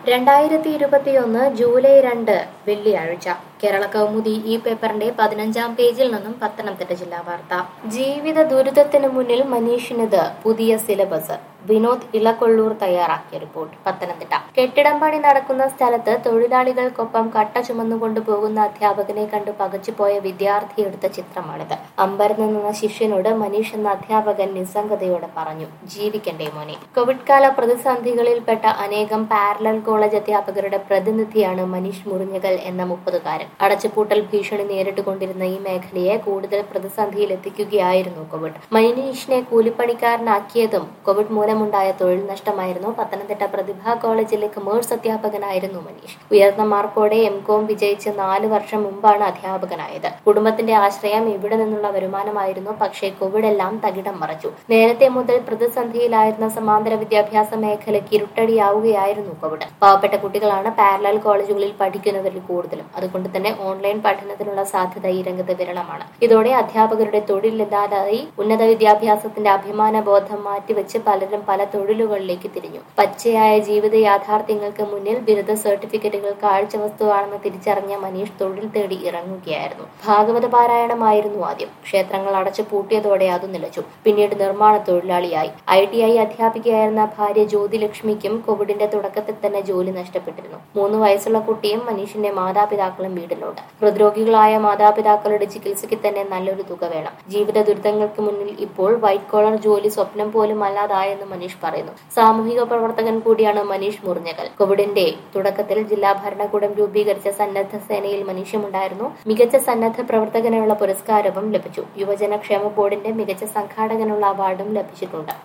രണ്ടായിരത്തി ഇരുപത്തിയൊന്ന് ജൂലൈ രണ്ട് വെള്ളിയാഴ്ച കേരള കൗമുദി ഈ പേപ്പറിന്റെ പതിനഞ്ചാം പേജിൽ നിന്നും പത്തനംതിട്ട ജില്ലാ വാർത്ത ജീവിത ദുരിതത്തിന് മുന്നിൽ മനീഷിനിത് പുതിയ സിലബസ് വിനോദ് ഇളക്കൊള്ളൂർ തയ്യാറാക്കിയ റിപ്പോർട്ട് പത്തനംതിട്ട കെട്ടിടം പണി നടക്കുന്ന സ്ഥലത്ത് തൊഴിലാളികൾക്കൊപ്പം കട്ട ചുമന്നുകൊണ്ട് പോകുന്ന അധ്യാപകനെ കണ്ട് പകച്ചുപോയ വിദ്യാർത്ഥി എടുത്ത ചിത്രമാണിത് അമ്പരന്ന് നിന്ന ശിഷ്യനോട് മനീഷ് എന്ന അധ്യാപകൻ നിസ്സംഗതയോടെ പറഞ്ഞു ജീവിക്കണ്ടേ മോനെ കോവിഡ് കാല പ്രതിസന്ധികളിൽപ്പെട്ട അനേകം പാരലൽ കോളേജ് അധ്യാപകരുടെ പ്രതിനിധിയാണ് മനീഷ് മുറിഞ്ഞകൽ എന്ന മുപ്പതുകാരൻ അടച്ചുപൂട്ടൽ ഭീഷണി നേരിട്ടുകൊണ്ടിരുന്ന ഈ മേഖലയെ കൂടുതൽ പ്രതിസന്ധിയിൽ എത്തിക്കുകയായിരുന്നു കോവിഡ് മനീഷിനെ കൂലിപ്പണിക്കാരനാക്കിയതും കോവിഡ് മൂലമുണ്ടായ തൊഴിൽ നഷ്ടമായിരുന്നു പത്തനംതിട്ട പ്രതിഭ കോളേജിലെ കൊമേഴ്സ് അധ്യാപകനായിരുന്നു മനീഷ് ഉയർന്ന മാർക്കോടെ എം കോം വിജയിച്ച് നാല് വർഷം മുമ്പാണ് അധ്യാപകനായത് കുടുംബത്തിന്റെ ആശ്രയം ഇവിടെ നിന്നുള്ള വരുമാനമായിരുന്നു പക്ഷേ കോവിഡ് എല്ലാം തകിടം മറച്ചു നേരത്തെ മുതൽ പ്രതിസന്ധിയിലായിരുന്ന സമാന്തര വിദ്യാഭ്യാസ മേഖലയ്ക്ക് ഇരുട്ടടിയാവുകയായിരുന്നു കോവിഡ് പാവപ്പെട്ട കുട്ടികളാണ് പാരലൽ കോളേജുകളിൽ പഠിക്കുന്നവരിൽ കൂടുതലും അതുകൊണ്ട് തന്നെ ഓൺലൈൻ പഠനത്തിനുള്ള സാധ്യത ഈ രംഗത്ത് വിരളമാണ് ഇതോടെ അധ്യാപകരുടെ തൊഴിലില്ലാതായി ഉന്നത വിദ്യാഭ്യാസത്തിന്റെ അഭിമാന ബോധം മാറ്റിവെച്ച് പലരും പല തൊഴിലുകളിലേക്ക് തിരിഞ്ഞു പച്ചയായ ജീവിത യാഥാർത്ഥ്യങ്ങൾക്ക് മുന്നിൽ ബിരുദ സർട്ടിഫിക്കറ്റുകൾ കാഴ്ചവസ്തുവാണെന്ന് തിരിച്ചറിഞ്ഞ മനീഷ് തൊഴിൽ തേടി ഇറങ്ങുകയായിരുന്നു ഭാഗവത പാരായണമായിരുന്നു ആദ്യം ക്ഷേത്രങ്ങൾ അടച്ചു പൂട്ടിയതോടെ അത് നിലച്ചു പിന്നീട് നിർമ്മാണ തൊഴിലാളിയായി ഐ ടി ഐ അധ്യാപികയായിരുന്ന ഭാര്യ ജ്യോതിലക്ഷ്മിക്കും കോവിഡിന്റെ തുടക്കത്തിൽ തന്നെ ജോലി നഷ്ടപ്പെട്ടിരുന്നു മൂന്ന് വയസ്സുള്ള കുട്ടിയും മനീഷിന്റെ മാതാപിതാക്കളും വീട്ടിലുണ്ട് ഹൃദ്രോഗികളായ മാതാപിതാക്കളുടെ ചികിത്സയ്ക്ക് തന്നെ നല്ലൊരു തുക വേണം ജീവിത ദുരിതങ്ങൾക്ക് മുന്നിൽ ഇപ്പോൾ വൈറ്റ് കോളർ ജോലി സ്വപ്നം പോലും അല്ലാതായെന്ന് മനീഷ് പറയുന്നു സാമൂഹിക പ്രവർത്തകൻ കൂടിയാണ് മനീഷ് മുറിഞ്ഞകൽ കോവിഡിന്റെ തുടക്കത്തിൽ ജില്ലാ ഭരണകൂടം രൂപീകരിച്ച സന്നദ്ധ സേനയിൽ മനീഷുമുണ്ടായിരുന്നു മികച്ച സന്നദ്ധ പ്രവർത്തകനുള്ള പുരസ്കാരവും ലഭിച്ചു യുവജന ക്ഷേമ ബോർഡിന്റെ മികച്ച സംഘാടകനുള്ള അവാർഡും ലഭിച്ചിട്ടുണ്ട്